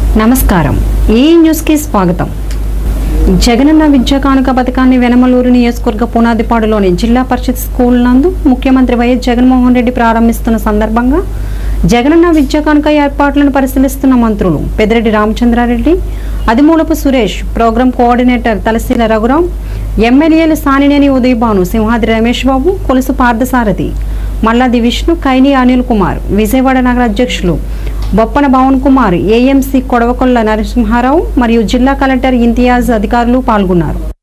నమస్కారం ఈ న్యూస్కి స్వాగతం జగనన్న విద్యా కానుక పథకాన్ని వెనమలూరు నియోజకవర్గ పునాదిపాడులోని జిల్లా పరిషత్ స్కూల్ నందు ముఖ్యమంత్రి వైఎస్ జగన్మోహన్ రెడ్డి ప్రారంభిస్తున్న సందర్భంగా జగనన్న విద్యా కానుక ఏర్పాట్లను పరిశీలిస్తున్న మంత్రులు పెద్దిరెడ్డి రామచంద్రారెడ్డి అదిమూలపు సురేష్ ప్రోగ్రాం కోఆర్డినేటర్ తలశీల రఘురాం ఎమ్మెల్యేలు సానినేని ఉదయభాను సింహాద్రి రమేష్ బాబు కొలుసు పార్థసారథి మల్లాది విష్ణు కైని అనిల్ కుమార్ విజయవాడ నగర అధ్యక్షులు బొప్పన భవన్ కుమార్ ఏఎంసీ కొడవకొల్ల నరసింహారావు మరియు జిల్లా కలెక్టర్ ఇంతియాజ్ అధికారులు పాల్గొన్నారు